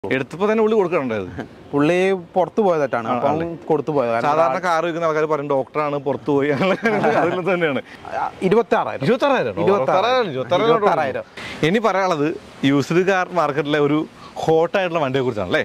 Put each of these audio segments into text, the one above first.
എടുത്തപ്പോ തന്നെ ഉള്ളി കൊടുക്കണ്ടായത് പുള്ളി പുറത്തു പോയതായിട്ടാണ് അപ്പം കൊടുത്തു പോയത് കാരണം സാധാരണ കാർ വയ്ക്കുന്ന ആൾക്കാർ പറയും ഡോക്ടറാണ് പുറത്തു പോയി അതിൽ തന്നെയാണ് ഇരുപത്തി ആറായിരം ഇരുപത്താറായിരം ഇരുപത്താറായിരം ഇരുപത്താറായിരം ഇരുപത്താറായിരം. ഇനി പറയാനുള്ളത് യൂസ്ഡ് കാർ മാർക്കറ്റിലെ ഒരു ഹോട്ടായിട്ടുള്ള വണ്ടിയെ കുറിച്ചാണ് അല്ലേ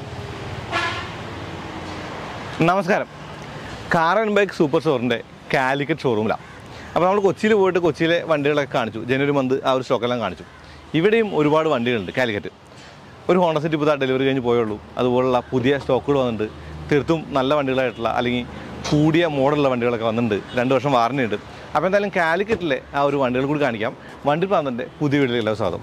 നമസ്കാരം കാർ ആൻഡ് ബൈക്ക് സൂപ്പർ സ്റ്റോറിൻ്റെ കാലിക്കറ്റ് ഷോറൂമിലാണ് അപ്പോൾ നമ്മൾ കൊച്ചിയിൽ പോയിട്ട് കൊച്ചിയിലെ വണ്ടികളൊക്കെ കാണിച്ചു ജനുവരി മന്ത് ആ ഒരു സ്റ്റോക്കെല്ലാം കാണിച്ചു ഇവിടെയും ഒരുപാട് വണ്ടികളുണ്ട് കാലിക്കറ്റ് ഒരു ഹോണ്ട സിറ്റി പുതിയ ഡെലിവറി കഴിഞ്ഞ് പോയുള്ളൂ അതുപോലുള്ള പുതിയ സ്റ്റോക്കുകൾ വന്നിട്ടുണ്ട് തീർത്തും നല്ല വണ്ടികളായിട്ടുള്ള അല്ലെങ്കിൽ കൂടിയ മോഡലുള്ള വണ്ടികളൊക്കെ വന്നിട്ടുണ്ട് രണ്ട് വർഷം വാറണ്ടി ഉണ്ട് അപ്പോൾ എന്തായാലും കാലിക്കറ്റിലെ ആ ഒരു വണ്ടികൾ കൂടി കാണിക്കാം വണ്ടി പ്രാന്തൻ്റെ പുതിയ വീട്ടിലെല്ലാം സ്വാഗതം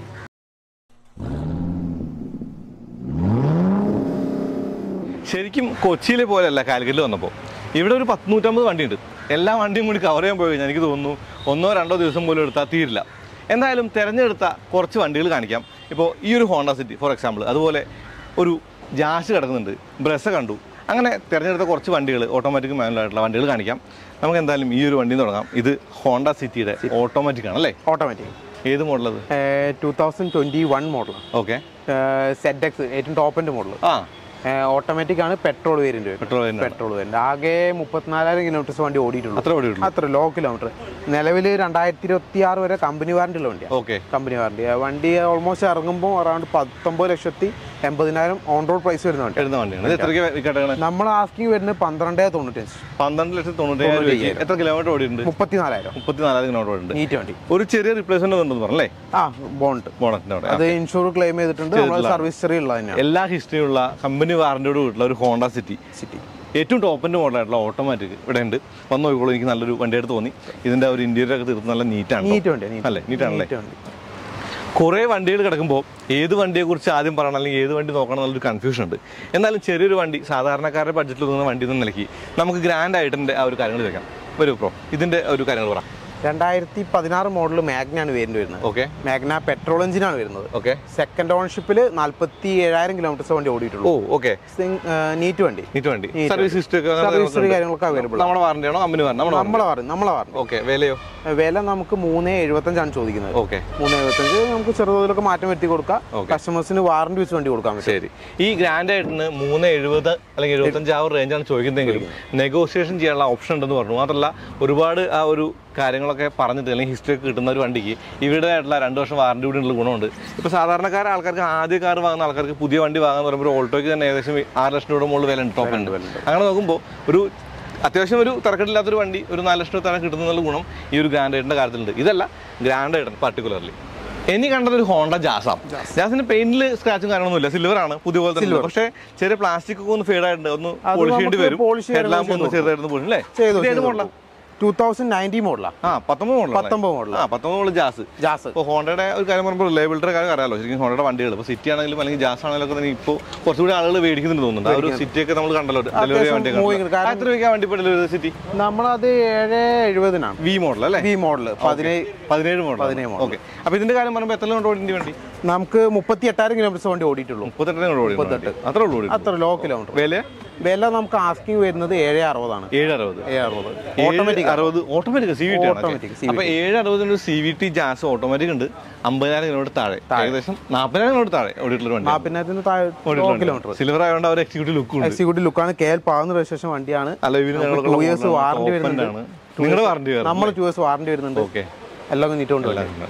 ശരിക്കും കൊച്ചിയിലെ പോലെയല്ല കാലിക്കറ്റിൽ വന്നപ്പോൾ ഇവിടെ ഒരു പത്ത് നൂറ്റമ്പത് വണ്ടിയുണ്ട് എല്ലാ വണ്ടിയും കൂടി കവർ ചെയ്യാൻ പോയി കഴിഞ്ഞാൽ എനിക്ക് തോന്നുന്നു ഒന്നോ രണ്ടോ ദിവസം പോലും എടുത്താൽ തീരില്ല എന്തായാലും തിരഞ്ഞെടുത്ത കുറച്ച് വണ്ടികൾ കാണിക്കാം ഇപ്പോൾ ഈ ഒരു ഹോണ്ട സിറ്റി ഫോർ എക്സാമ്പിൾ അതുപോലെ ഒരു ജാസ് കിടക്കുന്നുണ്ട് ബ്രസ കണ്ടു അങ്ങനെ തിരഞ്ഞെടുത്ത കുറച്ച് വണ്ടികൾ ഓട്ടോമാറ്റിക് മാനുവലായിട്ടുള്ള വണ്ടികൾ കാണിക്കാം നമുക്ക് എന്തായാലും ഈ ഒരു വണ്ടി തുടങ്ങാം ഇത് ഹോണ്ട സിറ്റിയുടെ ഓട്ടോമാറ്റിക് ആണ് അല്ലേ ഓട്ടോമാറ്റിക് ഏത് മോഡലത് two thousand twenty one model okay Z X ഏറ്റവും ടോപ്പ് എൻ്റെ മോഡൽ ആ ഓട്ടോമാറ്റിക് ആണ് പെട്രോൾ വേരിയന്റ് വരും പെട്രോൾ തന്നെ പെട്രോൾ വേരിയന്റ് ആകെ മുപ്പത്തിനാലായിരം കിലോമീറ്റേഴ്സ് വണ്ടി ഓടിയിട്ടുള്ളൂ അത്ര ഓടിയുള്ളൂ അത്ര ലോ കിലോമീറ്റർ നിലവിൽ രണ്ടായിരത്തി ഇരുപത്തി ആറ് വരെ കമ്പനി വാറണ്ടി ഉള്ള വണ്ടിയാണ് ഓക്കെ കമ്പനി വാറണ്ടി വണ്ടി ഓൾമോസ്റ്റ് ഇറങ്ങുമ്പോൾ അറൗണ്ട് പത്തൊമ്പത് ലക്ഷത്തി എൺപതിനായിരം ഓൺ റോഡ് പ്രൈസ് വരുന്ന വണ്ടി എഴുതുന്ന വണ്ടിയാണ് ഇത് എത്രയ്ക്ക് വിൽക്കട്ടെ നമ്മൾ ആസ്കിങ് വരുന്നത് പന്ത്രണ്ട് തൊണ്ണൂറ്റഞ്ച് പന്ത്രണ്ട് ലക്ഷത്തി തൊണ്ണൂറ്റയ്യായിരം രൂപയ്ക്ക് എത്ര കിലോമീറ്റർ ഓടിയിട്ടുണ്ട് മുപ്പത്തിനാലായിരം മുപ്പത്തിനാലായിരം കിലോമീറ്റർ ഓടിയിട്ടുണ്ട് നീറ്റ് വണ്ടി ഒരു ചെറിയ റിപ്ലേസ്മെന്റ് ഉണ്ടെന്ന് പറഞ്ഞല്ലേ ആ ബോണ്ട് ബോണറ്റിന്റെ അവിടെ അത് ഇൻഷൂർ ക്ലെയിം ചെയ്തിട്ടുണ്ട് നമ്മൾ സർവീസ് ഹിസ്റ്ററി ഉള്ളത് തന്നെയാണ് എല്ലാ ഹിസ്റ്ററിയുള്ള കമ്പനി വാറന്റിയോട് കൂട്ടുള്ള ഒരു ഹോണ്ട സിറ്റി സിറ്റി ഏറ്റവും ടോപ്പിന്റെ മോഡലായിട്ടുള്ള ഓട്ടോമാറ്റിക് ഇവിടെ ഉണ്ട് വന്നു നോക്കിക്കോളൂ എനിക്ക് നല്ലൊരു വണ്ടിയായിട്ട് തോന്നി ഇതിന്റെ ഒരു ഇന്റീരിയർ ഒക്കെ തീർത്ത് നല്ല നീറ്റാണ് നീറ്റ് വണ്ടി അല്ലേ നീറ്റാണല്ലേ നീറ്റ് വണ്ടി കുറേ വണ്ടികൾ കിടക്കുമ്പോൾ ഏത് വണ്ടിയെക്കുറിച്ച് ആദ്യം പറയണം അല്ലെങ്കിൽ ഏത് വണ്ടി നോക്കണം എന്നുള്ളൊരു കൺഫ്യൂഷൻ ഉണ്ട് എന്നാലും ചെറിയൊരു വണ്ടി സാധാരണക്കാരുടെ ബഡ്ജറ്റിൽ ഒതുങ്ങുന്ന വണ്ടി എന്ന നിലയ്ക്ക് നമുക്ക് ഗ്രാൻഡ് ആയിട്ടിൻ്റെ ആ ഒരു കാര്യങ്ങൾ വെക്കാം വരൂ പ്രോ ഇതിന്റെ ഒരു കാര്യങ്ങൾ പറ രണ്ടായിരത്തി പതിനാറ് മോഡൽ മാഗ്നാണ് വേരിയന്റ് വരുന്നത് ഓക്കെ മാഗ്ന പെട്രോൾ എഞ്ചിനാണ് വരുന്നത് ഓക്കെ സെക്കൻഡ് ഓൺഷിപ്പിൽ നാൽപ്പത്തി ഏഴായിരം കിലോമീറ്റേഴ്സ് വണ്ടി ഓടിയിട്ടുള്ളൂ ഓ ഓക്കെ നീറ്റ് വണ്ടി നീറ്റ് വണ്ടി Neat സർവീസ് ഹിസ്റ്ററി ഒക്കെ അങ്ങനെ സർവീസ് നമുക്ക് ഉണ്ട്. കാര്യങ്ങളൊക്കെ അവൈലബിൾ നമ്മുടെ വാറന്റി ആണോ കമ്പനി വാറന്റി നമ്മുടെ നമ്മളെ പറഞ്ഞു നമ്മളെ പറഞ്ഞു ഓക്കെ വിലയോ വില നമുക്ക് മൂന്ന് എഴുപത്തഞ്ചാണ് ചോദിക്കുന്നത് ഓക്കെ മൂന്ന് എഴുപത്തഞ്ച് നമുക്ക് ചെറുതോതിലൊക്കെ മാറ്റം വരുത്തി കൊടുക്കാം Okay. കസ്റ്റമേഴ്സിന് വാറണ്ടി വെച്ച് വണ്ടി കൊടുക്കാൻ പറ്റും ശരി ഈ ഗ്രാൻഡ് ആയിട്ടിന് മൂന്ന് എഴുപത് അല്ലെങ്കിൽ എഴുപത്തഞ്ച് ആ ഒരു റേഞ്ചാണ് ചോദിക്കുന്നതെങ്കിലും നെഗോഷിയേഷൻ ചെയ്യാനുള്ള ഓപ്ഷൻ ഉണ്ടെന്ന് പറഞ്ഞു മാത്രമല്ല ഒരുപാട് ആ ഒരു കാര്യങ്ങളൊക്കെ പറഞ്ഞിട്ട് അല്ലെങ്കിൽ ഹിസ്റ്ററി ഒക്കെ കിട്ടുന്ന ഒരു വണ്ടിക്ക് ഇവരുടേതായിട്ടുള്ള രണ്ട് വർഷം വാറണ്ടി കൂടി ഉള്ള ഗുണമുണ്ട് ഇപ്പോൾ സാധാരണക്കാരെ ആൾക്കാർക്ക് ആദ്യ കാർ വാങ്ങുന്ന ആൾക്കാർക്ക് പുതിയ വണ്ടി വാങ്ങാന്ന് പറയുമ്പോൾ ഒരു ഓൾട്ടോയ്ക്ക് തന്നെ ഏകദേശം ആറ് ലക്ഷം രൂപയുടെ മുകളിൽ വില ഉണ്ട് ടോപ്പ് ഉണ്ട് അങ്ങനെ നോക്കുമ്പോൾ ഒരു അത്യാവശ്യം ഒരു തിരക്കില്ലാത്തൊരു വണ്ടി ഒരു നാല് ലക്ഷം രൂപ തന്നെ കിട്ടുന്നുള്ള ഗുണം ഈ ഒരു ഗ്രാൻഡ് ഐറ്റൻ്റെ കാര്യത്തിലുണ്ട് ഇതല്ല ഗ്രാൻഡ് ഐറ്റൻ പർട്ടിക്കുലർലി ഇനി കണ്ടത് ഒരു ഹോണ്ട ജാസാം ജാസിന്റെ പെയിന്റിൽ സ്ക്രാച്ചും കാര്യങ്ങളൊന്നുമില്ല സിൽവർ ആണ് പുതിയ പോലെ തന്നെ പക്ഷേ ചെറിയ പ്ലാസ്റ്റിക് ഒക്കെ ഒന്ന് ഫെയ്ഡ് ആയിട്ടുണ്ട് ഒന്ന് അത് പോളിഷ് ചെയ്യേണ്ടി നമുക്ക് വരും polish ചെയ്യാൻ ഹെഡ്ലാമ്പ് ഒന്ന് ചെറുതായിട്ട് പോലും അല്ലേ ചെയ്തു ഇത് ഏത് മോഡലാ ടൂ തൗസൻഡ് നയൻറ്റി മോഡലാണ് ആ പത്തൊമ്പത് മോഡൽ പത്തൊമ്പത് മോഡൽ ആ പത്തൊമ്പത് മോഡൽ ജാസ് ജാസ് ഇപ്പോൾ ഹോണ്ടയുടെ ഒരു കാര്യം പറയുമ്പോൾ റിലയബിലിറ്റിയുടെ കാര്യം അറിയാലോ ശരിക്കും ഹോണ്ടയുടെ വണ്ടികൾ ഇപ്പോൾ സിറ്റി ആണെങ്കിലും അല്ലെങ്കിൽ ജാസ് ആണെങ്കിലും ഒക്കെ തന്നെ ഇപ്പോൾ കുറച്ചുകൂടി ആളുകൾ മേടിക്കുന്നുണ്ട് തോന്നുന്നുണ്ട് ആ ഒരു സിറ്റി ഒക്കെ നമ്മൾ കണ്ടല്ലോ ഡെലിവറി moving വണ്ടിയൊക്കെ കാരണം- എത്ര രൂപയ്ക്കാണ് വണ്ടി ഇപ്പോൾ ഡെലിവറി സിറ്റി നമ്മളത് ഏഴ് എഴുപതിനാണ് വി മോഡൽ അല്ലേ വി മോഡൽ പതിനേഴ് പതിനേഴ് മോഡൽ പതിനേഴ് model. ഓക്കെ അപ്പോൾ ഇതിന്റെ കാര്യം പറയുമ്പോൾ എത്ര കൊണ്ട് ഓടിൻ്റെ വണ്ടി നമുക്ക് മുപ്പത്തി എട്ടായിരം കിലോമീറ്റേഴ്സ് വണ്ടി ഓടിയിട്ടുള്ളൂ മുപ്പത്തെട്ടിനെ കൊണ്ട് ഓടി അത്ര ഉള്ളൂ ഓടി അത്ര ലോ കിലോമീറ്റർ വില വില നമുക്ക് ആസ്കിങ് വരുന്നത് ഏഴ് അറുപതാണ് ഏഴ് അറുപത് ഏഴ് അറുപത് ഓട്ടോമാറ്റിക് അറുപത് automatic C V T Automatic, അപ്പൊ ഏഴ് അറുപതിന് C V T Jazz automatic ഉണ്ട് അമ്പതിനായിരം കിലോമീറ്റർ താഴെ ഏകദേശം നാൽപ്പതിനായിരം കിലോമീറ്റർ താഴെ ഓടിയിട്ടുള്ള വണ്ടി നാൽപ്പതിനായിരത്തിന് താഴെ ലോ കിലോമീറ്റർ സിൽവർ ആയതുകൊണ്ട് അവർ എക്സിക്യൂട്ടീവ് ലുക്ക് ഉണ്ട് എക്സിക്യൂട്ടീവ് ലുക്കാണ് കെ എൽ പാകുന്ന രജിസ്ട്രേഷൻ വണ്ടിയാണ് അല്ല ഇവര് ടു ഇയേഴ്സ് വാറണ്ടി വരുന്നുണ്ട് നിങ്ങളുടെ വാറണ്ടി നമ്മൾ ടു ഇയേഴ്സ് വാറണ്ടി വരുന്നുണ്ട് ഓക്കെ എല്ലാം നീറ്റുകൊണ്ട്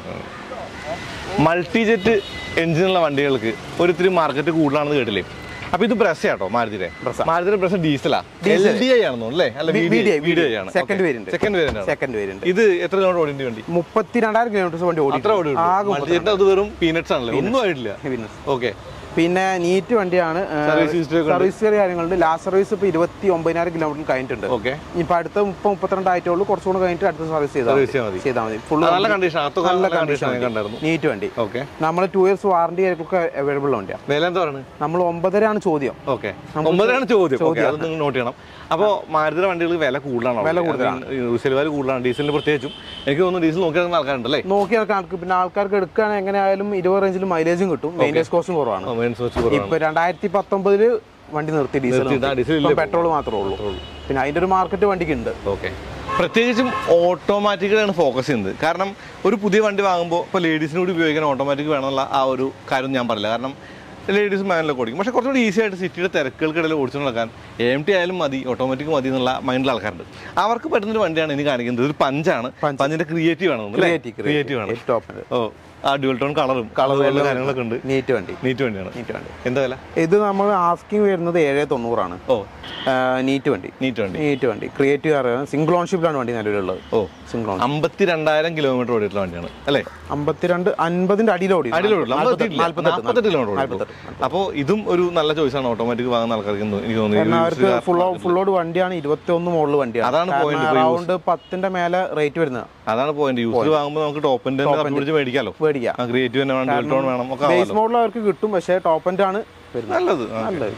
മൾട്ടി ജെറ്റ് എഞ്ചിനുള്ള വണ്ടികൾക്ക് ഒരിത്തിരി മാർക്കറ്റ് കൂടുതലാണെന്ന് കേട്ടില്ലേ അപ്പൊ ഇത് ബ്രസ് ആട്ടോ മാരുതിയുടെ മാരുതിയുടെ ബ്രസ് ഡീസലാ എൽ ഡി ഐ ആണെന്ന് അല്ലേ അല്ല VDI, വി ഡി ഐ ആണ് Second variant. സെക്കൻഡ് വേരിയന്റ് ആണ് സെക്കൻഡ് വേരിയന്റ് ഇത് എത്ര കിലോമീറ്റർ ഓടിന്റെ വണ്ടി മുപ്പത്തിരണ്ടായിരം കിലോമീറ്റേഴ്സ് വണ്ടി ഓടി അത്ര ഓടി ആകെ മൾട്ടിജെറ്റ് അത് വെറും പീനട്സ് ആണല്ലേ ഒന്നും ആയിട്ടില്ല പിന്നെ ഓക്കെ പിന്നെ നീറ്റ് വണ്ടിയാണ് സർവീസ് ഹിസ്റ്ററി ഒക്കെ സർവീസ് കാര്യങ്ങളുണ്ട് ലാസ്റ്റ് സർവീസ് ഇപ്പൊ ഇരുപത്തി ഒമ്പതിനായിരം കിലോമീറ്റർ കഴിഞ്ഞിട്ടുണ്ട് ഓക്കെ ഇപ്പൊ അടുത്ത മുപ്പത് മുപ്പത്തിരണ്ട് ആയിട്ടുള്ളൂ കുറച്ചുകൂടെ കഴിഞ്ഞിട്ട് അടുത്ത സർവീസ് ചെയ്താൽ സർവീസ് ചെയ്യാൻ മതി ചെയ്താൽ മതി ഫുൾ നല്ല കണ്ടീഷൻ അത്തൊക്കെ നല്ല കണ്ടീഷൻ കണ്ടായിരുന്നു നീറ്റ് വണ്ടി ഓക്കെ നമ്മൾ ടു ഇയേഴ്സ് വാറണ്ടി ഒക്കെ അവൈലബിൾ വണ്ടിയാണ് വില എന്താ പറയുന്നത് നമ്മൾ ഒമ്പതരയാണ് ചോദ്യം ഓക്കെ ഒമ്പതാണ് ചോദ്യം ഓക്കെ അത് നിങ്ങൾ നോട്ട് ചെയ്യണം അപ്പോൾ മാരുതിയുടെ വണ്ടികൾക്ക് വില കൂടുതലാണ് വില ചെലവാല് കൂടുതലാണ് ഡീസലിന് പ്രത്യേകിച്ചും എനിക്ക് തോന്നുന്നു ഡീസൽ നോക്കി നടക്കുന്ന ആൾക്കാരുണ്ടല്ലേ നോക്കി നടക്കാൻ ആൾക്ക് പിന്നെ ആൾക്കാർക്ക് എടുക്കുകയാണെങ്കിൽ എങ്ങനെയായാലും ഇരുപത് റേഞ്ചിൽ മൈലേജും കിട്ടും മെയിൻ്റെസ് കോസ്റ്റും കുറവാണ് മെയിൻ സോഴ്സ് കുറവാണ് ഇപ്പൊ രണ്ടായിരത്തി പത്തൊമ്പതില് വണ്ടി നിർത്തി ഡീസൽ നിർത്തി, ആ, ഡീസൽ ഇല്ല പെട്രോൾ മാത്രമേ ഉള്ളൂ പിന്നെ അതിന്റെ ഒരു മാർക്കറ്റ് വണ്ടിക്ക് ഉണ്ട് ഓക്കെ പ്രത്യേകിച്ചും ഓട്ടോമാറ്റിക്കിലാണ് ഫോക്കസ് ചെയ്യുന്നത് കാരണം ഒരു പുതിയ വണ്ടി വാങ്ങുമ്പോൾ ഇപ്പോൾ ലേഡീസിന് കൂടി ഉപയോഗിക്കാൻ ഓട്ടോമാറ്റിക് വേണമെന്നുള്ള ആ ഒരു കാര്യം ഞാൻ പറയില്ല കാരണം ലേഡീസ് മാനിലൊക്കെ ഓടിക്കും പക്ഷേ കുറച്ചുകൂടി ഈസി ആയിട്ട് സിറ്റിയുടെ തിരക്കുകൾക്കിടയിൽ ഓടിച്ചു നടക്കാൻ എം ടി ആയാലും മതി ഓട്ടോമാറ്റിക് മതി എന്നുള്ള മൈൻഡിൽ ആൾക്കാരുണ്ട് അവർക്ക് പറ്റുന്നൊരു വണ്ടിയാണ് ഇനി കാണിക്കുന്നത് ഒരു പഞ്ചാണ് പഞ്ച്. പഞ്ചിന്റെ ക്രിയേറ്റീവ് ആണ് തോന്നുന്നു, അല്ലേ Creative, ക്രിയേറ്റീവ് ആണ് ടോപ്പ് ഓ ആ ഡ്യുവൽ ടോൺ കളറും കളർ കളറും കാര്യങ്ങളൊക്കെ ഉണ്ട് നീറ്റ് വണ്ടി നീറ്റ് വണ്ടിയാണ് നീറ്റ് വണ്ടി എന്താ വില ഇത് നമ്മൾ ആസ്കിങ് വരുന്നത് ഏഴ് തൊണ്ണൂറാണ് ഓ നീറ്റ് വണ്ടി നീറ്റ് വണ്ടി നീറ്റ് വണ്ടി ക്രിയേറ്റീവ് അറിയാം സിംഗിൾ ഓൺഷിപ്പിലാണ് വണ്ടി നിലവിലുള്ളത് ഓ സിംഗിൾ ഓൺ അമ്പത്തി രണ്ടായിരം കിലോമീറ്റർ ഓടിയിട്ടുള്ള വണ്ടിയാണ് അല്ലേ അമ്പത്തിരണ്ട് അൻപതിന്റെ അടിയിൽ ഓടി അടിയിലോട്ടില്ല നാൽപ്പത്തെട്ട് നാൽപ്പത്തെട്ട് കിലോമീറ്റർ നാൽപ്പത്തെട്ട് അപ്പോൾ ഇതും ഒരു നല്ല ചോയ്സാണ് ഓട്ടോമാറ്റിക് വാങ്ങുന്ന ആൾക്കാർക്ക് എന്ന് എനിക്ക് തോന്നുന്നു കാരണം ഈ അവർക്ക് used car ഫുൾ ഫുള്ളോട് വണ്ടിയാണ് ഇരുപത്തി ഒന്ന് മുകളിൽ വണ്ടിയാണ് അതാണ് point. ഇപ്പൊ അറൗണ്ട് പത്തിന്റെ മേലെ റേറ്റ് വരുന്നത് അതാണ് പോയിന്റ് യൂസ് വാങ്ങുമ്പോൾ നമുക്ക് ടോപ്പിന്റെ പിടിച്ച് മേടിക്കാലോ മേടിക്കാം ആ ക്രിയേറ്റീവ് തന്നെ വേണം ഡ്യുവൽ ടോൺ വേണം ഒക്കെ ബേസ് ആവാലോ മോഡൽ അവർക്ക് കിട്ടും പക്ഷേ ടോപ്പ് എൻഡ് ആണ് വരുന്നത് നല്ലത് ആ. നല്ലത്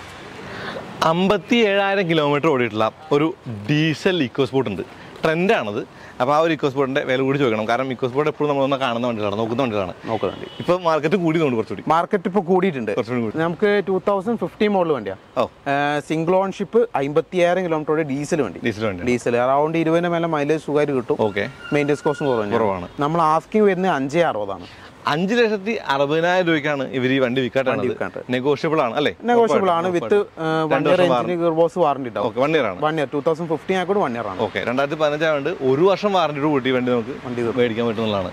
അമ്പത്തി ഏഴായിരം കിലോമീറ്റർ ഓടിയിട്ടുള്ള ഒരു ഡീസൽ ഇക്കോ സ്പോർട്ട് ഉണ്ട് ട്രെൻഡാണത് അപ്പോൾ ആ ഒരു ഇക്കോ സ്പോർട്ടിന്റെ വില കൂടി ചോദിക്കണം കാരണം ഇക്കോ സ്പോർട്ട് എപ്പോഴും നമ്മളൊന്ന് കാണുന്ന വണ്ടികളാണ് നോക്കുന്ന വണ്ടികളാണ് നോക്കുന്നുണ്ട് ഇപ്പോൾ മാർക്കറ്റ് കൂടി തോന്നുന്നു കുറച്ചുകൂടി മാർക്കറ്റ് ഇപ്പോൾ കൂടിയിട്ടുണ്ട് കുറച്ചുകൂടി കൂടി നമുക്ക് ടൂ തൗസൻഡ് ഫിഫ്റ്റീൻ മോഡൽ വണ്ടിയാണ് ഓ സിംഗിൾ ഓൺഷിപ്പ് അമ്പത്തിയായിരം കിലോമീറ്ററോടെ ഡീസൽ വണ്ടി ഡീസൽ വണ്ടി ഡീസൽ അറൗണ്ട് ഇരുപതിന് മേലെ മൈലേജ് സുഖമായിട്ട് കിട്ടും ഓക്കെ മെയിൻ്റെസ് കോസ്റ്റും കുറവാണ് കുറവാണ് നമ്മൾ ആസ്കിങ് വരുന്നത് അഞ്ചേ അറുപതാണ് അഞ്ച് ലക്ഷത്തി അറുപതിനായിരം രൂപയ്ക്കാണ് ഇവർ ഈ വണ്ടി വിൽക്കാട്ടാണ് വിൽക്കാട്ട്. നെഗോഷ്യബിൾ ആണ് അല്ലേ നെഗോഷ്യബിൾ ആണ് with one year engine gearbox warranty ഉണ്ടാവും ഓക്കെ വൺ ഇയർ ആണ് one year two thousand fifteen ആയിക്കോട്ട് വൺ ഇയർ ആണ് ഓക്കെ രണ്ടായിരത്തി പതിനഞ്ചായതുകൊണ്ട് ഒരു വർഷം വാറണ്ടിയോട് കൂട്ടി വണ്ടി നമുക്ക് വണ്ടി മേടിക്കാൻ പറ്റുന്നതാണ്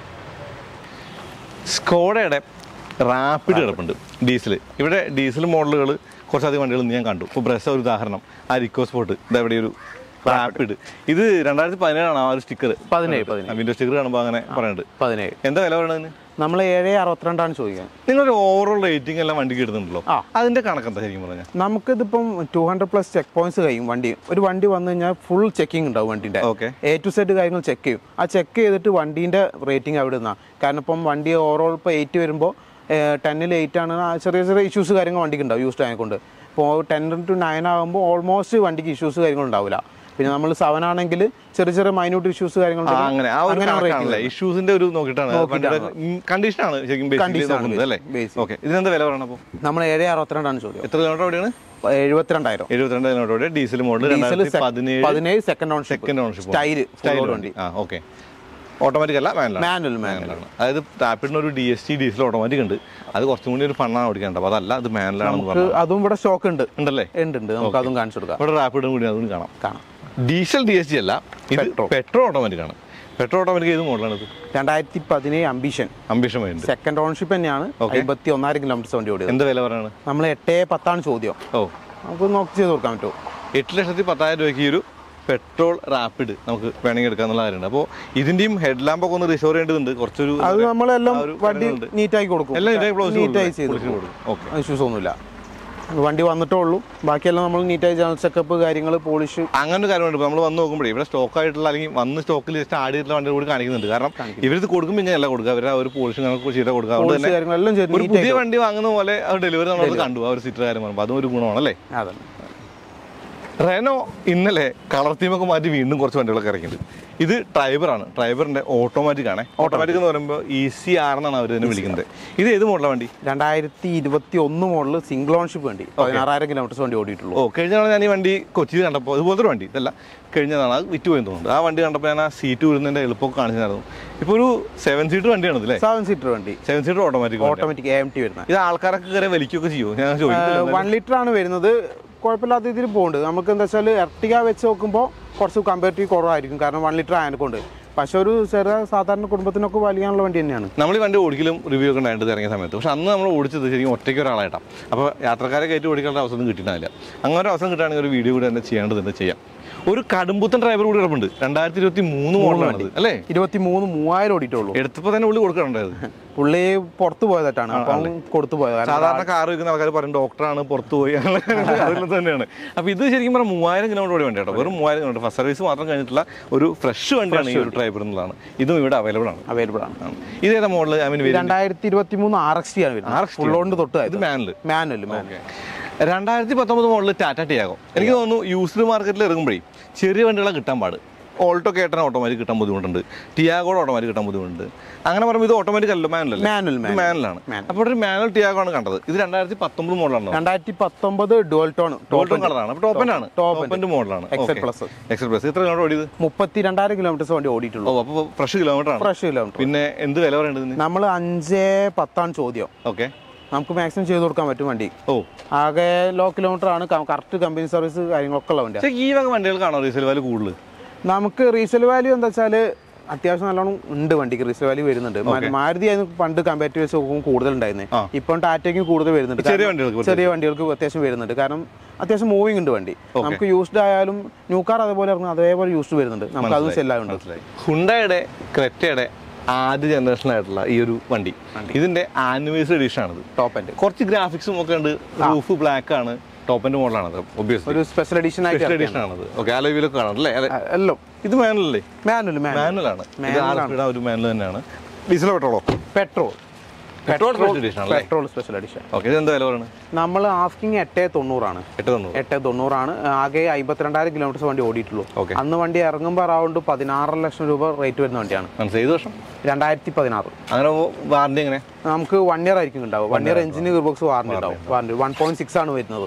സ്കോഡയുടെ റാപ്പിഡ് കിടപ്പുണ്ട് ഡീസൽ ഇവിടെ ഡീസൽ മോഡലുകൾ കുറച്ചധികം വണ്ടികൾ ഇന്ന് ഞാൻ കണ്ടു ഇപ്പോൾ ബ്രസ ഒരു ഉദാഹരണം ആ റിക്കോ സ്പോർട്ട് ഇതെവിടെ ഒരു റാപ്പിഡ് ഇത് രണ്ടായിരത്തി പതിനേഴാണ് ആ ഒരു സ്റ്റിക്കർ പതിനേഴ് പതിനേഴ് വിൻഡോ സ്റ്റിക്കർ കാണുമ്പോൾ അങ്ങനെ പറയുന്നുണ്ട് പതിനേഴ് എന്താ വില പറയണതിന് നമ്മൾ ഏഴ് അറുപത്തിരണ്ടാണ് ചോദിക്കുന്നത് നിങ്ങളൊരു ഓവറോൾ റേറ്റിംഗ് എല്ലാം വണ്ടിക്ക് കിട്ടുന്നുണ്ടല്ലോ ആ. അതിന്റെ കണക്ക് എന്താ ശരിക്കും പറഞ്ഞാൽ നമുക്കിതിപ്പം two hundred plus check points കഴിയും വണ്ടി ഒരു വണ്ടി വന്നു കഴിഞ്ഞാൽ ഫുൾ ചെക്കിംഗ് ഉണ്ടാവും വണ്ടിന്റെ ഓക്കെ എ ടു സെറ്റ് കാര്യങ്ങൾ ചെക്ക് ചെയ്യും ആ ചെക്ക് ചെയ്തിട്ട് വണ്ടീൻ്റെ റേറ്റിംഗ് അവിടെ നിന്നാണ് കാരണം ഇപ്പം വണ്ടി ഓവറോൾ ഇപ്പോൾ എയ്റ്റ് വരുമ്പോൾ ടെന്നിൽ എയ്റ്റ് ആണ് ആ ചെറിയ ചെറിയ ഇഷ്യൂസ് കാര്യങ്ങൾ വണ്ടിക്ക് ഉണ്ടാവും യൂസ്ഡ് ആയതുകൊണ്ട് ഇപ്പോൾ ടെൻ ടു നയൻ ആകുമ്പോൾ ഓൾമോസ്റ്റ് വണ്ടിക്ക് ഇഷ്യൂസ് കാര്യങ്ങൾ ഉണ്ടാവില്ല പിന്നെ നമ്മൾ സെവൻ ആണെങ്കിൽ ചെറിയ ചെറിയ മൈന്യൂട്ട് ഇഷ്യൂസ് കാര്യങ്ങൾ ആ, അങ്ങനെ ആ ഒരു അങ്ങനെ കണക്കാണല്ലേ ഇഷ്യൂസിന്റെ ഒരു നോക്കിയിട്ടാണ് വണ്ടിയുടെ കണ്ടീഷനാണ് ശരിക്കും ബേസിക്കലി Condition ആണ് നോക്കുന്നത് അല്ലേ basic. ഓക്കെ ഇതിനെന്താ വില പറയണം അപ്പോൾ നമ്മൾ ഏഴ് അറുപത്തിരണ്ടാണ് ചോദ്യം എത്ര കിലോമീറ്റർ ഓടിയാണ് എഴുപത്തിരണ്ടായിരം എഴുപത്തിരണ്ട് കിലോമീറ്റർ ഡീസൽ മോഡൽ ഡീസൽ രണ്ടായിരത്തി പതിനേഴ് പതിനേഴ് second ownership second ownership style style വണ്ടി ആ ഓക്കെ ഓട്ടോമാറ്റിക് അല്ല മാനുവലാണ് മാനുവൽ മാനുവൽ മാനുവലാണ് അതായത് റാപ്പിഡിന് ഒരു D S T diesel automatic ഉണ്ട് അത് കുറച്ചും കൂടി ഒരു ഫണ്ണാണ് ഓടിക്കേണ്ടത് അപ്പോൾ അതല്ല അത് മാനുവലാണെന്ന് പറഞ്ഞു അതും ഇവിടെ സ്റ്റോക്ക് ഉണ്ട് ഉണ്ടല്ലേ ഉണ്ട് ഉണ്ട് നമുക്ക് അതും കാണിച്ചു കൊടുക്കാം ഇവിടെ റാപ്പിഡും കൂടി അതും കാണാം കാണാം ഡീസൽ ഡി എസ് ടി അല്ല ഇത് Petrol. പെട്രോൾ ഓട്ടോമാറ്റിക് ആണ് പെട്രോൾ ഓട്ടോമാറ്റിക് ഏത് മോഡലാണ് ഇത് രണ്ടായിരത്തി പതിനേഴ് അംബിഷൻ അംബിഷൻ വേണ്ടി സെക്കൻഡ് ഓൺഷിപ്പ് തന്നെയാണ് അമ്പത്തി ഒന്നായിരം കിലോമീറ്റർ വണ്ടി ഓടിയത് എന്താ വില പറയാണ് നമ്മൾ എട്ടേ പത്താണ് ചോദ്യം ഓ നമുക്ക് നോക്കി ചെയ്ത് കൊടുക്കാൻ പറ്റുമോ എട്ട് ലക്ഷത്തി പത്തായിരം രൂപയ്ക്ക് ഈ ഒരു പെട്രോൾ റാപ്പിഡ് നമുക്ക് വേണമെങ്കിൽ എടുക്കാം എന്നുള്ള കാര്യമുണ്ട് അപ്പോൾ ഇതിന്റെയും ഹെഡ് ലാമ്പ് ഒക്കെ ഒന്ന് റിസോർ ചെയ്യേണ്ടതുണ്ട് കുറച്ചൊരു അത് നമ്മളെല്ലാം ആ ഒരു വണ്ടി കാര്യങ്ങളുണ്ട്. നീറ്റാക്കി കൊടുക്കും എല്ലാം ഇതേ ക്ലോസ് നീറ്റായി ചെയ്ത് ഓക്കെ ഇഷ്യൂസ് ഒന്നുമില്ല വണ്ടി വന്നിട്ടേ ഉള്ളൂ ബാക്കിയെല്ലാം നമ്മൾ നീറ്റായി ജനറൽ ചെക്കപ്പ് കാര്യങ്ങൾ പോളിഷ് അങ്ങനെ ഒരു കാര്യമുണ്ട് ഇപ്പോൾ നമ്മൾ വന്ന് നോക്കുമ്പോഴേ ഇവിടെ സ്റ്റോക്ക് ആയിട്ടുള്ള അല്ലെങ്കിൽ വന്ന് സ്റ്റോക്കിൽ ജസ്റ്റ് ആഡ് ചെയ്തിട്ടുള്ള വണ്ടി കൂടി കാണിക്കുന്നുണ്ട് കാരണം ഇവരിത് കൊടുക്കുമ്പോൾ ഇങ്ങനെ അല്ല കൊടുക്കുക അവരുടെ ആ ഒരു പോളിഷ് ഞങ്ങൾക്ക് ചെയ്ത കൊടുക്കുക അതുകൊണ്ട് പോളിഷ് തന്നെ കാര്യങ്ങളെല്ലാം ചെയ്ത് ഒരു നീറ്റായി പുതിയ വണ്ടി വാങ്ങുന്ന പോലെ അവർ ഡെലിവറി നമ്മളത് കണ്ടു ആ ഒരു സീറ്റർ കാര്യം പറയുമ്പോൾ അതും ഒരു ഗുണമാണ് അല്ലേ അതെ റെനോ ഇന്നലെ കളർ തീമൊക്കെ മാറ്റി വീണ്ടും കുറച്ച് വണ്ടികളൊക്കെ ഇറക്കിയിട്ടുണ്ട് ഇത് ഡ്രൈവറാണ് ഡ്രൈവറിന്റെ ഓട്ടോമാറ്റിക് ആണ് ഓട്ടോമാറ്റിക് എന്ന് പറയുമ്പോൾ ഇ സി ആർ എന്നാണ് അവർ തന്നെ വിളിക്കുന്നത് ഇത് ഏത് മോഡലാണ് വണ്ടി രണ്ടായിരത്തി ഇരുപത്തി ഒന്ന് മോഡൽ സിംഗിൾ ഓൺഷിപ്പ് വണ്ടി പതിനാറായിരം കിലോമീറ്റർ വണ്ടി ഓടിയിട്ടുള്ളൂ ഓ കഴിഞ്ഞ തവണ ഞാൻ ഈ വണ്ടി കൊച്ചിയിൽ കണ്ടപ്പോൾ ഇതുപോലത്തെ ഒരു വണ്ടി ഇതല്ല കഴിഞ്ഞതാണ് അത് വിറ്റ് പോയെന്ന് തോന്നുന്നു ആ വണ്ടി കണ്ടപ്പോൾ ഞാൻ ആ സീറ്റ് വരുന്നതിന്റെ എളുപ്പമൊക്കെ കാണിച്ചായിരുന്നു ഇപ്പോൾ ഒരു സെവൻ സീറ്റർ വണ്ടിയാണ് ഇതല്ലേ സെവൻ സീറ്റർ വണ്ടി seven seater automatic automatic A M T വരുന്നത് ഇത് ആൾക്കാരൊക്കെ കയറി വലിക്കുകയൊക്കെ ചെയ്യുമോ ഞാൻ ചോദിക്കില്ല വൺ ലിറ്റർ ആണ് വരുന്നത് കുഴപ്പമില്ലാത്ത രീതിയിൽ പോകുന്നുണ്ട് നമുക്ക് എന്താ വെച്ചാൽ എർട്ടിക വെച്ച് നോക്കുമ്പോൾ കുറച്ച് കമ്പാരിറ്റീവ് കുറവായിരിക്കും കാരണം വൺ ലിറ്റർ ആയതുകൊണ്ട് പക്ഷെ ഒരു ചെറിയ സാധാരണ കുടുംബത്തിനൊക്കെ വലിയാനുള്ള വണ്ടി തന്നെയാണ് നമ്മൾ ഈ വണ്ടി ഓടിക്കലും റിവ്യൂ ഒക്കെ ഉണ്ടായിട്ട് ഇറങ്ങിയ സമയത്ത് പക്ഷെ അന്ന് നമ്മൾ ഓടിച്ചത് ശരിക്കും ഒറ്റയ്ക്ക് ഒരാളായിട്ടാണ് അപ്പോൾ യാത്രക്കാരെ കയറ്റി ഓടിക്കാനുള്ള അവസരം കിട്ടിയിട്ടില്ല അങ്ങനെ ഒരു അവസരം കിട്ടുകയാണെങ്കിൽ ഒരു വീഡിയോ കൂടി തന്നെ ചെയ്യേണ്ടതുണ്ട് ചെയ്യാം ഒരു കടുമ്പുത്തൻ ഡ്രൈവർ കൂടി കിടപ്പുണ്ട് രണ്ടായിരത്തി ഇരുപത്തി മൂന്ന് മോഡലാണ് അല്ലേ ഇരുപത്തി മൂന്ന് മൂവായിരം ഓടിയിട്ടുള്ളൂ എടുത്തപ്പോൾ തന്നെ ഉള്ളി കൊടുക്കണ്ടായത് പുള്ളി പുറത്ത് പോയതായിട്ടാണ് അപ്പം കൊടുത്തു പോയത് കാരണം സാധാരണ കാർ വയ്ക്കുന്ന ആൾക്കാർ പറയും ഡോക്ടറാണ് പുറത്ത് പോയി അതിൽ തന്നെയാണ് അപ്പോൾ ഇത് ശരിക്കും പറഞ്ഞാൽ മൂവായിരം കിലോമീറ്റർ ഓടി വണ്ടി കേട്ടോ വെറും മൂവായിരം കിലോമീറ്റർ ഫസ്റ്റ് സർവീസ് മാത്രം കഴിഞ്ഞിട്ടുള്ള ഒരു ഫ്രഷ് വണ്ടിയാണ് ഈ ഒരു ഡ്രൈവർ എന്നുള്ളതാണ് ഇതും ഇവിടെ അവൈലബിൾ ആണ് അവൈലബിൾ ആണ് ആണ്. ഇതേതാ മോഡൽ ഐ മീൻ രണ്ടായിരത്തി ഇരുപത്തി മൂന്ന് ആർ എക്സ് ടി ആണ് വരുന്നത് RXT ഫുൾ ഓണ്ട് തൊട്ട് ഇത് മാനുവൽ മാനുവൽ മാനുവൽ രണ്ടായിരത്തി പത്തൊമ്പത് മോഡൽ ടാറ്റ ടിയാഗോ എനിക്ക് തോന്നുന്നു യൂസ്ഡ് മാർക്കറ്റിൽ ഇറങ്ങുമ്പോഴേ ചെറിയ വണ്ടികളെ കിട്ടാൻ പാട് ഓൾട്ടോ കേട്ടൻ ഓട്ടോമാറ്റിക് കിട്ടാൻ ബുദ്ധിമുട്ടുണ്ട് ടിയാഗോടെ ഓട്ടോമാറ്റിക് കിട്ടാൻ ബുദ്ധിമുട്ടുണ്ട് അങ്ങനെ പറയുമ്പോൾ ഇത് ഓട്ടോമാറ്റിക് അല്ല മാനുവൽ അല്ലേ മാനുവൽ ഇത് മാനുവൽ മാനുവലാണ് Manual. അപ്പോൾ ഒരു മാനുവൽ ടിയാഗോ ആണ് കണ്ടത് ഇത് രണ്ടായിരത്തി പത്തൊമ്പത് മോഡലാണ് രണ്ടായിരത്തി പത്തൊമ്പത് ഡുവൽ ടോൺ ടോപ്പ് കളറാണ് അപ്പോൾ ടോപ്പൻ്റാണ് Top ടോപ്പൻ്റെ മോഡലാണ് എക്സൽ പ്ലസ് എക്സൽ പ്ലസ് എത്ര കിലോമീറ്റർ ഓടിയത് മുപ്പത്തി രണ്ടായിരം കിലോമീറ്റേഴ്സ് വണ്ടി ഓ ഓടിയിട്ടുള്ളൂ അപ്പോൾ ഫ്രഷ് കിലോമീറ്റർ ആണ് ഫ്രഷ് കിലോമീറ്റർ പിന്നെ എന്ത് വില പറയേണ്ടത് നമ്മൾ അഞ്ച് പത്താണ് ചോദ്യം ഓക്കെ നമുക്ക് മാക്സിമം ചെയ്ത് കൊടുക്കാൻ പറ്റും വണ്ടി ഓ ആകെ ലോ കിലോമീറ്റർ ആണ് കറക്റ്റ് കമ്പനി സർവീസ് കാര്യങ്ങളൊക്കെ ഉള്ള വണ്ടിയാണ് പക്ഷേ ഈ വക വണ്ടികൾക്കാണോ റീസെയിൽ വാല്യൂ കൂടുതൽ നമുക്ക് റീസെയിൽ വാല്യൂ എന്താ വെച്ചാൽ അത്യാവശ്യം നല്ലോണം ഉണ്ട് വണ്ടിക്ക് റീസെയിൽ വാല്യൂ വരുന്നുണ്ട് മ- മാരുതി ആയിരുന്നു പണ്ട് കമ്പാരിറ്റീവ് വെച്ച് നോക്കുമ്പോൾ കൂടുതൽ ഉണ്ടായിരുന്നത് ആ. ഇപ്പം ടാറ്റയ്ക്കും കൂടുതൽ വരുന്നുണ്ട് ചെറിയ കാരണം വണ്ടികൾക്ക് ചെറിയ വണ്ടികൾക്ക് അത്യാവശ്യം വരുന്നുണ്ട് കാരണം അത്യാവശ്യം മൂവിങ് ഉണ്ട് വണ്ടി നമുക്ക് യൂസ്ഡ് ആയാലും ന്യൂ കാർ അതേപോലെ ഇറങ്ങും അതേപോലെ യൂസ്ഡ് വരുന്നുണ്ട് നമുക്ക് അതും സെല്ലായുണ്ട് മനസ്സിലായി ഹുണ്ടയുടെ ക്രെറ്റയുടെ ആദ്യ ജനറേഷൻ ആയിട്ടുള്ള ഈ ഒരു വണ്ടി ഇതിന്റെ ആനിവേഴ്സറി എഡിഷൻ ആണിത് ടോപ്പ് എൻഡ് കുറച്ച് ഗ്രാഫിക്സും ഒക്കെ ഉണ്ട് റൂഫ് ബ്ലാക്ക് ആണ് ടോപ്പിന്റെ മോഡലാണത് ഒബ്വിയസ്ലി ഒരു സ്പെഷ്യൽ എഡിഷൻ ആയിട്ട് സ്പെഷ്യൽ എഡിഷൻ ആണത് ഓക്കെ അലോയിലൊക്കെ കാണാം അല്ലേ അതെ. ഇറക്കിയാണ്. എല്ലാം ഇത് മാനുവലല്ലേ മാനുവൽ മാനുവൽ മാനുവലാണ് ഇത് ആറ് സ്പീഡ് ഒരു മാനുവൽ തന്നെയാണ് ഡീസലോ പെട്രോളോ പെട്രോൾ പെട്രോൾ സ്പെഷ്യൽ എഡിഷൻ ആണല്ലേ പെട്രോൾ സ്പെഷ്യൽ എഡിഷൻ ഓക്കെ ഇത് എന്താ വില പറയുന്നത് നമ്മൾ ആസ്കിങ് എട്ട് തൊണ്ണൂറാണ് എട്ട് തൊണ്ണൂറ് എട്ട് തൊണ്ണൂറാണ് ആകെ അമ്പത്തിരണ്ടായിരം കിലോമീറ്റേഴ്സ് വണ്ടി ഓടിയിട്ടുള്ളൂ Okay. അന്ന് വണ്ടി ഇറങ്ങുമ്പോൾ അറൗണ്ട് പതിനാറര ലക്ഷം രൂപ റേറ്റ് വരുന്ന വണ്ടിയാണ് മനസ്സിലായി ഏത് വർഷം രണ്ടായിരത്തി പതിനാറ് അങ്ങനെ വാറണ്ടി എങ്ങനെ നമുക്ക് വൺ ഇയർ ആയിരിക്കും ഉണ്ടാവും one year engine gearbox warranty ഉണ്ടാവും വാറണ്ടി വൺ പോയിന്റ് സിക്സ് ആണ് വരുന്നത്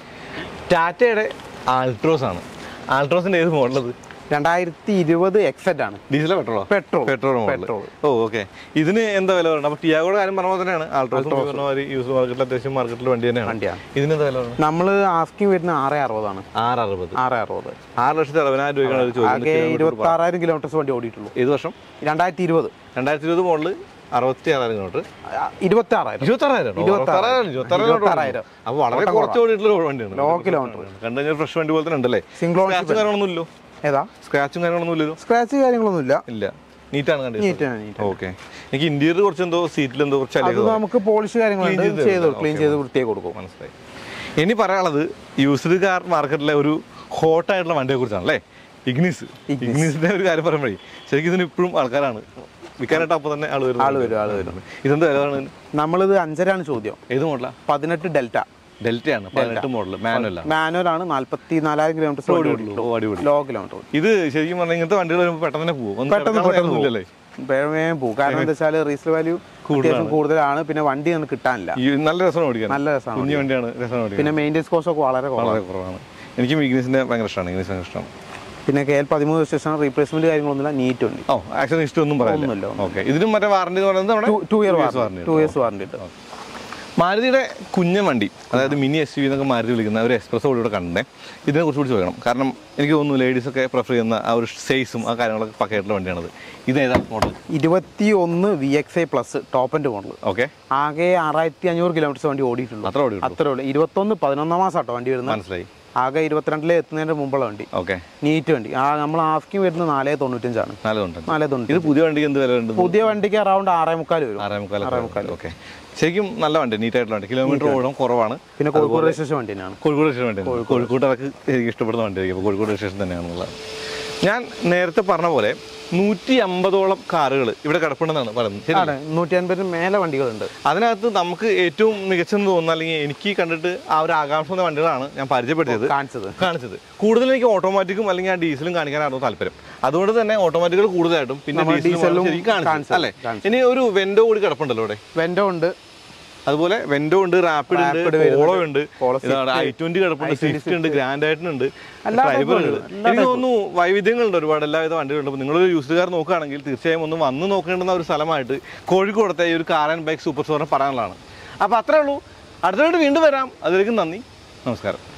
ടാറ്റയുടെ ആൾട്രോസ് ആണ് ആൾട്രോസിന്റെ ഏത് മോഡലത് രണ്ടായിരത്തി ഇരുപത് എക്സെറ്റ് ആണ് ഡീസലോ പെട്രോളോ പെട്രോൾ പെട്രോൾ മോഡൽ പെട്രോൾ ഓ ഓക്കെ ഇതിന് എന്താ വില പറയുന്നത് അപ്പോൾ ടിയാഗോയുടെ കാര്യം പറഞ്ഞ പോലെ തന്നെയാണ് ആൾട്രോസ് പറഞ്ഞ മാതിരി യൂസ് മാർക്കറ്റിൽ അത്യാവശ്യം മാർക്കറ്റിൽ വണ്ടി തന്നെയാണ് വണ്ടിയാണ് ഇതിന് എന്താ വില പറയുന്നത് നമ്മൾ ആസ്കിങ് വരുന്ന ആറ് അറുപതാണ് ആറ് അറുപത് ആറ് അറുപത് ആറ് ലക്ഷത്തി അറുപതിനായിരം രൂപയ്ക്കാണ് ഇത് ചോദിക്കുന്നത് ആകെ ഇരുപത്തി ആറായിരം കിലോമീറ്റേഴ്സ് വണ്ടി ഓടിയിട്ടുള്ളൂ ഏത് വർഷം രണ്ടായിരത്തി ഇരുപത് രണ്ടായിരത്തി ഇരുപത് മോഡല് അറുപത്തി ആറായിരം കിലോമീറ്റർ ഇരുപത്തി ആറായിരം ഇരുപത്താറായിരം ഇരുപത്താറായിരം. ഇരുപത്താറായിരം അപ്പോൾ വളരെ കുറച്ച് ഓടിയിട്ടുള്ള വണ്ടിയാണ് ലോ കിലോമീറ്റർ കണ്ടു കഴിഞ്ഞാൽ ഫ്രഷ് വണ്ടി പോലെ തന്നെ ഉണ്ടല്ലേ സിംഗിൾ ഓൺ സ്ക്രാച്ചും കാര്യങ്ങളൊന്നും ഇല്ലല്ലോ ഏതാ സ്ക്രാച്ചും കാര്യങ്ങളൊന്നും ഇല്ലല്ലോ സ്ക്രാച്ച് കാര്യങ്ങളൊന്നുമില്ല ഇല്ല നീറ്റാണ് കണ്ടത് നീറ്റാണ് നീറ്റ് ഓക്കെ എനിക്ക് ഇന്റീരിയർ കുറച്ച് എന്തോ സീറ്റിൽ എന്തോ കുറച്ച് അത് അലവ് നമുക്ക് പോളിഷ് കാര്യങ്ങളുണ്ട് Clean ചെയ്ത് ചെയ്ത് തരും. ക്ലീൻ ചെയ്ത് വൃത്തിയായി കൊടുക്കും മനസ്സിലായി ഇനി പറയാനുള്ളത് യൂസ്ഡ് കാർ മാർക്കറ്റിലെ ഒരു ഹോട്ട് ആയിട്ടുള്ള വണ്ടിയെ കുറിച്ചാണ് അല്ലേ ഇഗ്നിസ് ഇഗ്നിസിന്റെ ഒരു കാര്യം പറയുമ്പോഴേ ശരിക്കും ഇതിന് ഇപ്പോഴും ആൾക്കാരാണ് വിൽക്കാനായിട്ട് അപ്പോൾ തന്നെ ആള് ആള് വരുന്നത് വരും ആള് വരും ഇതെന്താ ഏതാണ് നമ്മളിത് അഞ്ചരാണ് ചോദ്യം ഏത് മോഡലാ പതിനെട്ട് ഡെൽറ്റ ഡെൽറ്റയാണ് പതിനെട്ട് മോഡൽ മാനുവല്ല മാനുവൽ ആണ് നാല്പത്തി നാലായിരം കിലോമീറ്റർ ഓ അടിപൊളി ലോ കിലോമീറ്റർ ഇത് ശരിക്കും പറഞ്ഞാൽ ഇങ്ങനത്തെ വണ്ടികൾ വരുമ്പോൾ പെട്ടെന്ന് തന്നെ പോകും പെട്ടെന്ന് പെട്ടെന്ന് ഇല്ലല്ലേ വേഗം പോകും കാരണം എന്താ വെച്ചാൽ റീസെൽ വാല്യൂ അത്യാവശ്യം കൂടുതലാണ് പിന്നെ വണ്ടി നമുക്ക് കിട്ടാനില്ല ഈ നല്ല രസമാണ് ഓടിക്കാൻ നല്ല രസമാണ് കുഞ്ഞു വണ്ടിയാണ് രസമാണ് ഓടിക്കാൻ പിന്നെ മെയിൻ്റെസ് കോസ്റ്റ് ഒക്കെ വളരെ കുറവാണ് വളരെ കുറവാണ് എനിക്ക് ഇഗ്നിസിന്റെ ഭയങ്കര ഇഷ്ടമാണ് ഇഗ്നിസ് ഭയങ്കര ഇഷ്ടമാണ് പിന്നെ കെ എൽ പതിമൂന്ന് രജിസ്ട്രേഷൻ റീപ്ലേസ്മെന്റ് കാര്യങ്ങളൊന്നുമില്ല നീറ്റ് ഉണ്ട് ഓ ആക്ഷൻ ഹിസ്റ്ററി ഒന്നും പറയാനില്ല ഒന്നുമില്ല, ഓക്കെ ഇതിനും മറ്റേ വാറണ്ടി എന്ന് പറയുന്നത് നമ്മുടെ two year years warranty two years warranty ഉണ്ട് മാരുതിയുടെ കുഞ്ഞൻ വണ്ടി അതായത് മിനി എസ് യു എന്നൊക്കെ മാരുതി വിളിക്കുന്ന ഒരു എക്സ്പ്രസ് ഓടി ഇവിടെ കണ്ടേ ഇതിനെ കുറിച്ച് കൂടി ചോദിക്കണം കാരണം എനിക്ക് തോന്നുന്നു ലേഡീസ് ഒക്കെ പ്രിഫർ ചെയ്യുന്ന ആ ഒരു സൈസും ആ കാര്യങ്ങളൊക്കെ പക്കയായിട്ടുള്ള വണ്ടിയാണത് ഇത് ഏതാ മോഡൽ ഇരുപത്തി ഒന്ന് V X I plus top end model okay ആകെ ആറായിരത്തി അഞ്ഞൂറ് കിലോമീറ്റേഴ്സ് വണ്ടി ഓടിയിട്ടുള്ളൂ അത്ര ഓടി അത്രേ ഉള്ളൂ ഇരുപത്തൊന്ന് പതിനൊന്നാം മാസം കേട്ടോ വണ്ടി വരുന്നത് മനസ്സിലായി ആകെ ഇരുപത്തിരണ്ടിലെ എത്തുന്നതിന്റെ മുമ്പുള്ള വണ്ടി ഓക്കെ നീറ്റ് വണ്ടി ആ നമ്മൾ ആസ്കിങ് വരുന്നത് നാല് തൊണ്ണൂറ്റഞ്ചാണ് നല്ലതുണ്ട് നാല് തൊണ്ണൂറ്റി ഇത് പുതിയ വണ്ടിക്ക് എന്ത് വില ഉണ്ട് പുതിയ വണ്ടിക്ക് അറൗണ്ട് ആറേ മുക്കാൽ വരും ആറേ മുക്കാൽ ഓക്കെ ശരിക്കും നല്ല വണ്ടി നീറ്റ് ആയിട്ടുള്ള വണ്ടി കിലോമീറ്റർ ഓടും കുറവാണ് പിന്നെ കോഴിക്കോട് രജിസ്ട്രേഷൻ വണ്ടി തന്നെയാണ് കോഴിക്കോട് സ്റ്റേഷൻ വണ്ടി കോഴിക്കോട്ടൊക്കെ എനിക്ക് ഇഷ്ടപ്പെടുന്ന വണ്ടിയായിരിക്കും അപ്പോൾ കോഴിക്കോട് സ്റ്റേഷൻ തന്നെയാണെന്നുള്ളത് ഞാൻ നേരത്തെ പറഞ്ഞ പോലെ നൂറ്റി അമ്പതോളം കാറുകൾ ഇവിടെ കിടപ്പുണ്ടെന്നാണ് പറയുന്നത് ശരി ആണ് നൂറ്റി അൻപതിന് മേലെ വണ്ടികളുണ്ട് അതിനകത്ത് നമുക്ക് ഏറ്റവും മികച്ചെന്ന് തോന്നുന്ന അല്ലെങ്കിൽ എനിക്ക് കണ്ടിട്ട് ആ ഒരു ആകാംക്ഷ എന്ന വണ്ടികളാണ് ഞാൻ പരിചയപ്പെടുത്തിയത് കാണിച്ചത് കാണിച്ചത് കൂടുതൽ എനിക്ക് ഓട്ടോമാറ്റിക്കും അല്ലെങ്കിൽ ആ ഡീസലും കാണിക്കാനായിരുന്നു താല്പര്യം അതുകൊണ്ട് തന്നെ ഓട്ടോമാറ്റിക്കുകൾ കൂടുതലായിട്ടും പിന്നെ നമ്മൾ ഡീസലും ഡീസലും ശരിക്കും കാണിച്ചു കാണിച്ചത്, അല്ലേ കാണിച്ചത്. ഇനി ഒരു വെൻഡോ കൂടി കിടപ്പുണ്ട് ഇവിടെ വെൻഡോ ഉണ്ട് അതുപോലെ വെൻഡോ ഉണ്ട് റാപ്പിഡ് ഉണ്ട് Rapid വരുന്നുണ്ട്. പോളോ ഉണ്ട് Polo ഇതാണ് ഐ ട്വന്റി കിടപ്പുണ്ട് സ്വിഫ്റ്റ് ഉണ്ട് ഗ്രാൻഡ് ആയിട്ടുണ്ട് എല്ലാ ഡ്രൈവർ type ഉണ്ട് ഉണ്ട്. എല്ലാ എനിക്ക് തോന്നുന്നു വൈവിധ്യങ്ങളുണ്ട് ഒരുപാട് എല്ലാവിധ വണ്ടികളുണ്ട് അപ്പോൾ നിങ്ങളൊരു യൂസുകാർ നോക്കുകയാണെങ്കിൽ തീർച്ചയായും ഒന്ന് വന്ന് നോക്കേണ്ടുന്ന ഒരു സ്ഥലമായിട്ട് കോഴിക്കോടത്തെ ഈ ഒരു കാർ ആൻഡ് ബൈക്ക് സൂപ്പർ സ്റ്റോറിനെ പറയാനുള്ളതാണ് അപ്പോൾ അത്രേ ഉള്ളൂ അടുത്തതായിട്ട് വീണ്ടും വരാം അതിലേക്ക് നന്ദി നമസ്കാരം